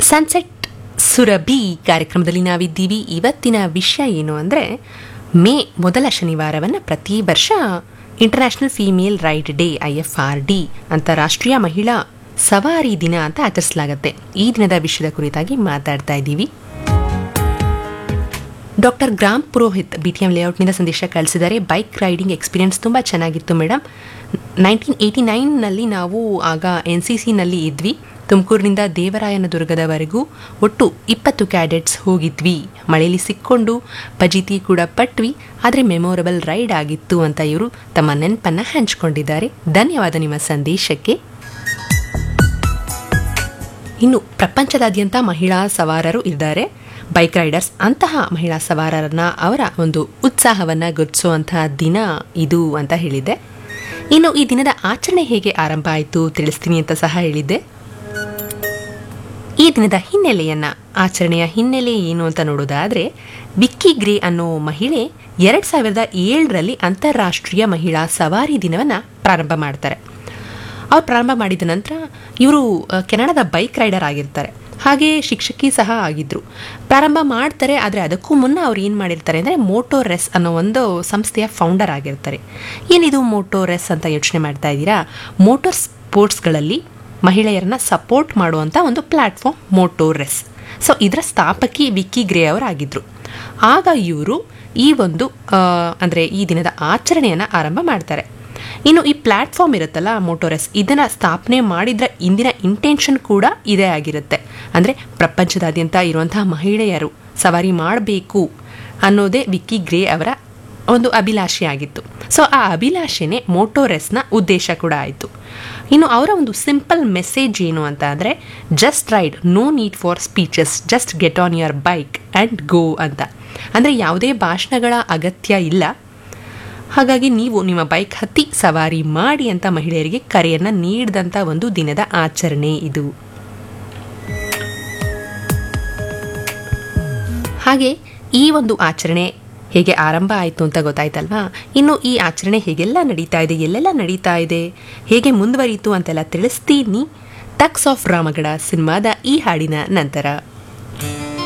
sunset Surabhi ಕಾರ್ಯಕ್ರಮದಲ್ಲಿ ನಾವಿದ್ದೀವಿ ಇವತ್ತಿನ ವಿಷಯ ಏನು ಅಂದರೆ ಮೇ ಮೊದಲ ಶನಿವಾರವನ್ನು ಪ್ರತಿ ವರ್ಷ international female ride day I F R D ಅಂತಾರಾಷ್ಟ್ರೀಯ ಮಹಿಳಾ ಸವಾರಿ ದಿನ ಅಂತ ಆಚರಿಸಲಾಗುತ್ತೆ ಈ ದಿನದ ವಿಷಯದ ಕುರಿತಾಗಿ ಮಾತಾಡ್ತಾ ಇದ್ದೀವಿ ಡಾಕ್ಟರ್ ಗ್ರಾಮ್ ಪುರೋಹಿತ್ ಬಿ ಟಿ ಎಂ ಲೇಔಟ್ನಿಂದ ಸಂದೇಶ ಕಳಿಸಿದ್ದಾರೆ ಬೈಕ್ ರೈಡಿಂಗ್ ಎಕ್ಸ್ಪೀರಿಯನ್ಸ್ ತುಂಬ ಚೆನ್ನಾಗಿತ್ತು ಮೇಡಮ್ ನೈನ್ಟೀನ್ ಏಯ್ಟಿ ನೈನ್ನಲ್ಲಿ ನಾವು ಆಗ ಎನ್ ಸಿ ಸಿನಲ್ಲಿ ಇದ್ವಿ ತುಮಕೂರಿನಿಂದ ದೇವರಾಯನದುರ್ಗದವರೆಗೂ ಒಟ್ಟು ಇಪ್ಪತ್ತು ಕ್ಯಾಡೆಟ್ಸ್ ಹೋಗಿದ್ವಿ ಮಳೆಯಲ್ಲಿ ಸಿಕ್ಕೊಂಡು ಪಜಿತಿ ಕೂಡ ಪಟ್ವಿ ಆದರೆ ಮೆಮೊರಬಲ್ ರೈಡ್ ಆಗಿತ್ತು ಅಂತ ಇವರು ತಮ್ಮ ನೆನಪನ್ನು ಹಂಚಿಕೊಂಡಿದ್ದಾರೆ ಧನ್ಯವಾದ ನಿಮ್ಮ ಸಂದೇಶಕ್ಕೆ ಇನ್ನು ಪ್ರಪಂಚದಾದ್ಯಂತ ಮಹಿಳಾ ಸವಾರರು ಇದ್ದಾರೆ ಬೈಕ್ ರೈಡರ್ಸ್ ಅಂತಹ ಮಹಿಳಾ ಸವಾರರನ್ನ ಅವರ ಒಂದು ಉತ್ಸಾಹವನ್ನು ಗುರುತಿಸುವಂತಹ ದಿನ ಇದು ಅಂತ ಹೇಳಿದ್ದೆ ಇನ್ನು ಈ ದಿನದ ಆಚರಣೆ ಹೇಗೆ ಆರಂಭ ಆಯಿತು ತಿಳಿಸ್ತೀನಿ ಅಂತ ಸಹ ಹೇಳಿದ್ದೆ ಈ ದಿನದ ಹಿನ್ನೆಲೆಯನ್ನ ಆಚರಣೆಯ ಹಿನ್ನೆಲೆ ಏನು ಅಂತ ನೋಡೋದಾದ್ರೆ ವಿಕ್ಕಿ ಗ್ರೇ ಅನ್ನೋ ಮಹಿಳೆ ಎರಡ್ ಸಾವಿರದ ಏಳರಲ್ಲಿ ಅಂತಾರಾಷ್ಟ್ರೀಯ ಮಹಿಳಾ ಸವಾರಿ ದಿನವನ್ನ ಪ್ರಾರಂಭ ಮಾಡ್ತಾರೆ ಅವ್ರು ಪ್ರಾರಂಭ ಮಾಡಿದ ನಂತರ ಇವರು ಕೆನಡಾದ ಬೈಕ್ ರೈಡರ್ ಆಗಿರ್ತಾರೆ ಹಾಗೆ ಶಿಕ್ಷಕಿ ಸಹ ಆಗಿದ್ರು ಪ್ರಾರಂಭ ಮಾಡ್ತಾರೆ ಆದರೆ ಅದಕ್ಕೂ ಮುನ್ನ ಅವ್ರು ಏನು ಮಾಡಿರ್ತಾರೆ ಅಂದರೆ ಮೋಟೋ ರೆಸ್ ಅನ್ನೋ ಒಂದು ಸಂಸ್ಥೆಯ ಫೌಂಡರ್ ಆಗಿರ್ತಾರೆ ಏನಿದು ಮೋಟೋ ರೆಸ್ ಅಂತ ಯೋಚನೆ ಮಾಡ್ತಾ ಇದ್ದೀರಾ ಮೋಟರ್ ಸ್ಪೋರ್ಟ್ಸ್ಗಳಲ್ಲಿ ಮಹಿಳೆಯರನ್ನ ಸಪೋರ್ಟ್ ಮಾಡುವಂಥ ಒಂದು ಪ್ಲ್ಯಾಟ್ಫಾರ್ಮ್ ಮೋಟೋ ರೆಸ್ ಸೊ ಇದರ ಸ್ಥಾಪಕಿ ವಿಕ್ಕಿ ಗ್ರೇ ಅವರಾಗಿದ್ದರು ಆಗ ಇವರು ಈ ಒಂದು ಅಂದರೆ ಈ ದಿನದ ಆಚರಣೆಯನ್ನು ಆರಂಭ ಮಾಡ್ತಾರೆ ಇನ್ನು ಈ ಪ್ಲ್ಯಾಟ್ಫಾರ್ಮ್ ಇರುತ್ತಲ್ಲ ಮೋಟೋರೆಸ್ ಇದನ್ನು ಸ್ಥಾಪನೆ ಮಾಡಿದ್ರ ಇಂದಿನ ಇಂಟೆನ್ಷನ್ ಕೂಡ ಇದೇ ಆಗಿರುತ್ತೆ ಅಂದರೆ ಪ್ರಪಂಚದಾದ್ಯಂತ ಇರುವಂತಹ ಮಹಿಳೆಯರು ಸವಾರಿ ಮಾಡಬೇಕು ಅನ್ನೋದೇ ವಿಕ್ಕಿ ಗ್ರೇ ಅವರ ಒಂದು ಅಭಿಲಾಷೆ ಆಗಿತ್ತು ಸೊ ಆ ಅಭಿಲಾಷೆನೇ ಮೋಟೋರೆಸ್ನ ಉದ್ದೇಶ ಕೂಡ ಆಯಿತು ಇನ್ನು ಅವರ ಒಂದು ಸಿಂಪಲ್ ಮೆಸೇಜ್ ಏನು ಅಂತ ಅಂದರೆ just ride no need for speeches just get on your bike and go ಅಂತ ಅಂದರೆ ಯಾವುದೇ ಭಾಷಣಗಳ ಅಗತ್ಯ ಇಲ್ಲ ಹಾಗಾಗಿ ನೀವು ನಿಮ್ಮ ಬೈಕ್ ಹತ್ತಿ ಸವಾರಿ ಮಾಡಿ ಅಂತ ಮಹಿಳೆಯರಿಗೆ ಕರೆಯನ್ನು ನೀಡಿದಂಥ ಒಂದು ದಿನದ ಆಚರಣೆ ಇದು ಹಾಗೆ ಈ ಒಂದು ಆಚರಣೆ ಹೇಗೆ ಆರಂಭ ಆಯಿತು ಅಂತ ಗೊತ್ತಾಯ್ತಲ್ವಾ ಇನ್ನು ಈ ಆಚರಣೆ ಹೇಗೆಲ್ಲ ನಡೀತಾ ಇದೆ ಎಲ್ಲೆಲ್ಲ ನಡೀತಾ ಇದೆ ಹೇಗೆ ಮುಂದುವರಿಯಿತು ಅಂತೆಲ್ಲ ತಿಳಿಸ್ತೀನಿ ಟಕ್ಸ್ ಆಫ್ ರಾಮಗಢ ಸಿನಿಮಾದ ಈ ಹಾಡಿನ ನಂತರ